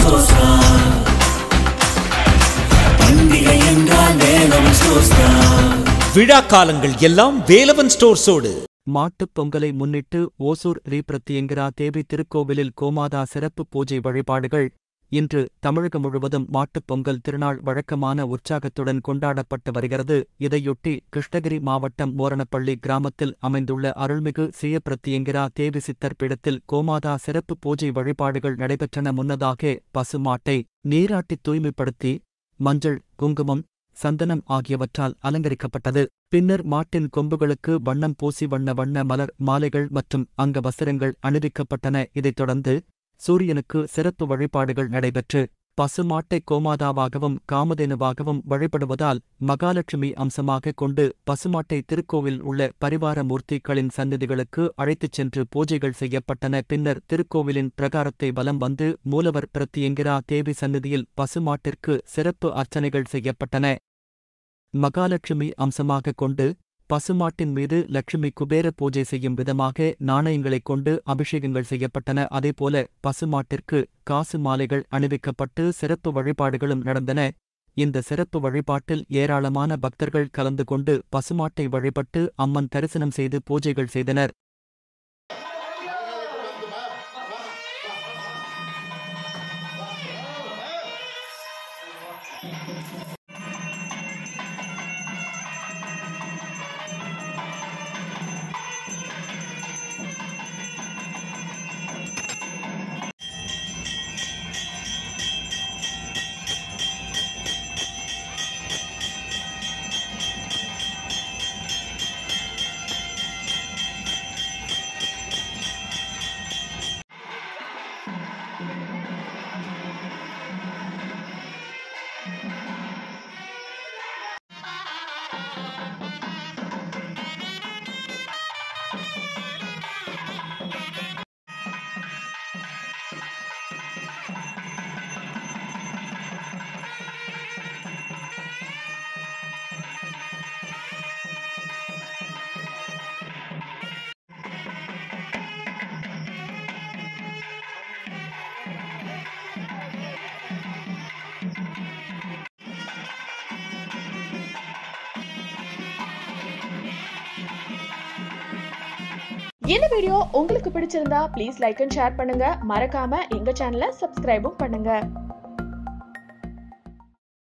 stores தான் பண்டிகை என்றால் வேலவன் ஸ்டோர்ஸ் தான் விழா காலங்கள் எல்லாம் வேலவன் ஸ்டோர்ஸோடு மாட்டுப் பொங்கலை முன்னிட்டு ஓசூர் ரீ பிரத்யங்கிரா தேவி திருக்கோவிலில் கோமாதா சிறப்பு பூஜை வழிபாடுகள் இன்று தமிழகம் முழுவதும் மாட்டுப் பொங்கல் திருநாள் வழக்கமான உற்சாகத்துடன் கொண்டாடப்பட்டு வருகிறது இதையொட்டி கிருஷ்ணகிரி மாவட்டம் மோரணப்பள்ளி கிராமத்தில் அமைந்துள்ள அருள்மிகு சிய பிரத்யங்கிரா தேவி சித்தர் பீடத்தில் கோமாதா சிறப்பு பூஜை வழிபாடுகள் நடைபெற்றன முன்னதாக பசுமாட்டை நீராட்டி தூய்மைப்படுத்தி மஞ்சள் குங்குமம் சந்தனம் ஆகியவற்றால் அலங்கரிக்கப்பட்டது பின்னர் மாட்டின் கொம்புகளுக்கு வண்ணம் பூசி வண்ண வண்ண மலர் மாலைகள் மற்றும் அங்க வஸ்திரங்கள் அணிவிக்கப்பட்டன இதைத் தொடர்ந்து சூரியனுக்கு சிறப்பு வழிபாடுகள் நடைபெற்று பசுமாட்டை கோமாதாவாகவும் காமதேனுவாகவும் வழிபடுவதால் மகாலட்சுமி அம்சமாக கொண்டு பசுமாட்டை திருக்கோவில் உள்ள பரிவார மூர்த்திகளின் சந்நிதிகளுக்கு அழைத்துச் சென்று பூஜைகள் செய்யப்பட்டன பின்னர் திருக்கோவிலின் பிரகாரத்தை வலம் வந்து மூலவர் பிரத்தியங்கிரா தேவி சந்நிதியில் பசுமாட்டிற்கு சிறப்பு அர்ச்சனைகள் செய்யப்பட்டன மகாலட்சுமி அம்சமாக கொண்டு பசுமாட்டின் மீது லட்சுமி குபேர பூஜை செய்யும் விதமாக நாணயங்களைக் கொண்டு அபிஷேகங்கள் செய்யப்பட்டன அதேபோல பசுமாட்டிற்கு காசு மாலைகள் அணிவிக்கப்பட்டு சிறப்பு வழிபாடுகளும் நடந்தன இந்த சிறப்பு வழிபாட்டில் ஏராளமான பக்தர்கள் கலந்து கொண்டு பசுமாட்டை வழிபட்டு அம்மன் தரிசனம் செய்து பூஜைகள் செய்தனர் இந்த வீடியோ உங்களுக்கு பிடிச்சிருந்தா ப்ளீஸ் லைக் அண்ட் ஷேர் பண்ணுங்க மறக்காம எங்க சேனலை சப்ஸ்கிரைபும் பண்ணுங்க